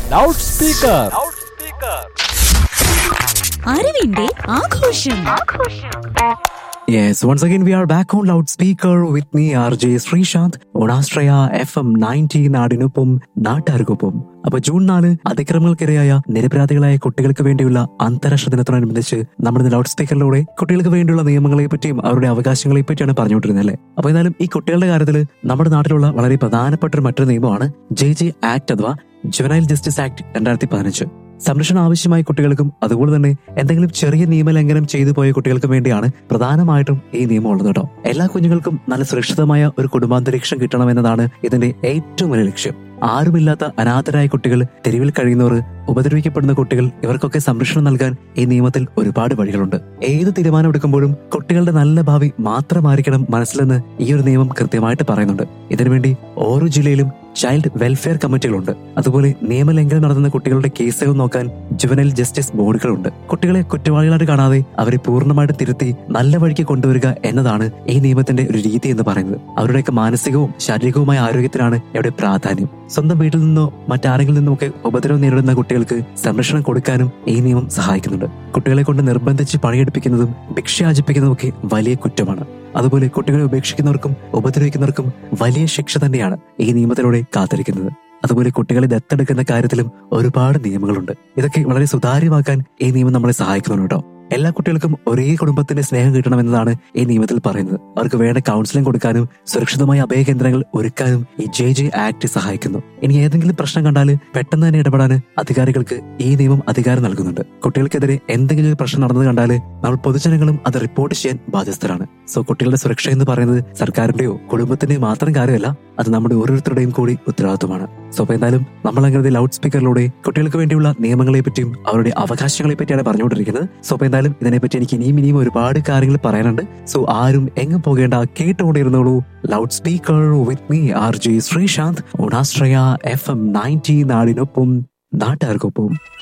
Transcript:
loud speaker അറിവിന്റെ ആഘോഷം Yes, once again we are back on loudspeaker with me RJ Sreesanth on Astraya FM 90 നാടിനൊപ്പം നാട്ടുകാർക്കൊപ്പം അപ്പൊ June നാല് അതിക്രമങ്ങൾക്കിരയായ നിരപരാധികളായ കുട്ടികൾക്ക് വേണ്ടിയുള്ള അന്താരാഷ്ട്ര ദിനത്തോടനുബന്ധിച്ച് നമ്മുടെ ലൗഡ് സ്പീക്കറിലൂടെ കുട്ടികൾക്ക് വേണ്ടിയുള്ള നിയമങ്ങളെ പറ്റിയും അവരുടെ അവകാശങ്ങളെ പറ്റിയാണ് പറഞ്ഞുകൊണ്ടിരുന്നത് അല്ലേ അപ്പൊ എന്നാലും ഈ കുട്ടികളുടെ കാര്യത്തിൽ നമ്മുടെ നാട്ടിലുള്ള വളരെ പ്രധാനപ്പെട്ട ഒരു മറ്റൊരു നിയമമാണ് ജെ ജെ ആക്ട് അഥവാ ജുവനൈൽ ജസ്റ്റിസ് ആക്ട് രണ്ടായിരത്തി പതിനഞ്ച് സംരക്ഷണം ആവശ്യമായ കുട്ടികൾക്കും അതുപോലെ തന്നെ എന്തെങ്കിലും ചെറിയ നിയമലംഘനം ചെയ്തു പോയ കുട്ടികൾക്കും വേണ്ടിയാണ് പ്രധാനമായിട്ടും ഈ നിയമം ഉള്ളത് കേട്ടോ എല്ലാ കുഞ്ഞുങ്ങൾക്കും നല്ല സുരക്ഷിതമായ ഒരു കുടുംബാന്തരീക്ഷം കിട്ടണമെന്നതാണ് ഇതിന്റെ ഏറ്റവും വലിയ ലക്ഷ്യം ആരുമില്ലാത്ത അനാഥരായ കുട്ടികൾ തെരുവിൽ കഴിയുന്നവർ ഉപദ്രവിക്കപ്പെടുന്ന കുട്ടികൾ ഇവർക്കൊക്കെ സംരക്ഷണം നൽകാൻ ഈ നിയമത്തിൽ ഒരുപാട് വഴികളുണ്ട് ഏത് തീരുമാനം എടുക്കുമ്പോഴും കുട്ടികളുടെ നല്ല ഭാവി മാത്രമായിരിക്കണം മനസ്സിലെന്ന് ഈ ഒരു നിയമം കൃത്യമായിട്ട് പറയുന്നുണ്ട് ഇതിനുവേണ്ടി ഓരോ ജില്ലയിലും ചൈൽഡ് വെൽഫെയർ കമ്മിറ്റികളുണ്ട് അതുപോലെ നിയമലംഘനം നടത്തുന്ന കുട്ടികളുടെ കേസുകൾ നോക്കാൻ ജുവനൈൽ ജസ്റ്റിസ് ബോർഡുകളുണ്ട് കുട്ടികളെ കുറ്റവാളികളായിട്ട് കാണാതെ അവരെ പൂർണ്ണമായിട്ട് തിരുത്തി നല്ല വഴിക്ക് കൊണ്ടുവരിക എന്നതാണ് ഈ നിയമത്തിന്റെ ഒരു രീതി എന്ന് പറയുന്നത് അവരുടെയൊക്കെ മാനസികവും ശാരീരികവുമായ ആരോഗ്യത്തിനാണ് ഇവിടെ പ്രാധാന്യം സ്വന്തം വീട്ടിൽ നിന്നോ മറ്റാരെങ്കിലും നിന്നോ ഒക്കെ ഉപദ്രവം നേരിടുന്ന കുട്ടികൾക്ക് സംരക്ഷണം കൊടുക്കാനും ഈ നിയമം സഹായിക്കുന്നുണ്ട് കുട്ടികളെ കൊണ്ട് നിർബന്ധിച്ച് പണിയെടുപ്പിക്കുന്നതും ഭിക്ഷ യാചിപ്പിക്കുന്നതും ഒക്കെ വലിയ കുറ്റമാണ് അതുപോലെ കുട്ടികളെ ഉപേക്ഷിക്കുന്നവർക്കും ഉപദ്രവിക്കുന്നവർക്കും വലിയ ശിക്ഷ തന്നെയാണ് ഈ നിയമത്തിലൂടെ കാത്തിരിക്കുന്നത് അതുപോലെ കുട്ടികളെ ദത്തെടുക്കുന്ന കാര്യത്തിലും ഒരുപാട് നിയമങ്ങളുണ്ട് ഇതൊക്കെ വളരെ സുതാര്യമാക്കാൻ ഈ നിയമം നമ്മളെ സഹായിക്കുന്നുണ്ട് കേട്ടോ എല്ലാ കുട്ടികൾക്കും ഒരേ കുടുംബത്തിന്റെ സ്നേഹം കിട്ടണമെന്നതാണ് ഈ നിയമത്തിൽ പറയുന്നത് അവർക്ക് വേണ്ട കൗൺസിലിംഗ് കൊടുക്കാനും സുരക്ഷിതമായ അഭയകേന്ദ്രങ്ങൾ ഒരുക്കാനും ഈ ജെ ജെ ആക്ട് സഹായിക്കുന്നു ഇനി ഏതെങ്കിലും പ്രശ്നം കണ്ടാൽ പെട്ടെന്ന് തന്നെ ഇടപെടാൻ അധികാരികൾക്ക് ഈ നിയമം അധികാരം നൽകുന്നുണ്ട് കുട്ടികൾക്കെതിരെ എന്തെങ്കിലും ഒരു പ്രശ്നം നടന്നത് കണ്ടാൽ നമ്മൾ പൊതുജനങ്ങളും അത് റിപ്പോർട്ട് ചെയ്യാൻ ബാധ്യസ്ഥരാണ് സോ കുട്ടികളുടെ സുരക്ഷ എന്ന് പറയുന്നത് സർക്കാരിന്റെയോ കുടുംബത്തിന്റെയോ മാത്രം കാര്യമല്ല അത് നമ്മുടെ ഓരോരുത്തരുടെയും കൂടി ഉത്തരവാദിത്വമാണ് സോ അപ്പൊ എന്തായാലും നമ്മൾ അങ്ങനെ ലൗഡ് സ്പീക്കറിലൂടെ കുട്ടികൾക്ക് വേണ്ടിയുള്ള നിയമങ്ങളെ പറ്റിയും അവരുടെ അവകാശങ്ങളെ പറ്റിയാണ് പറഞ്ഞുകൊണ്ടിരിക്കുന്നത് സോ അപ്പൊ എന്തായാലും ഇതിനെപ്പറ്റി എനിക്ക് ഇനിയും ഇനിയും ഒരുപാട് കാര്യങ്ങൾ പറയാനുണ്ട് സോ ആരും എങ്ങും പോകേണ്ട കേട്ടുകൊണ്ടിരുന്നോളൂ loudspeaker with me R J Sreesanth ഓണാശ്രയ എഫ് എം നയൻറ്റി നാടിനൊപ്പം നാട്ടുകാർക്കൊപ്പം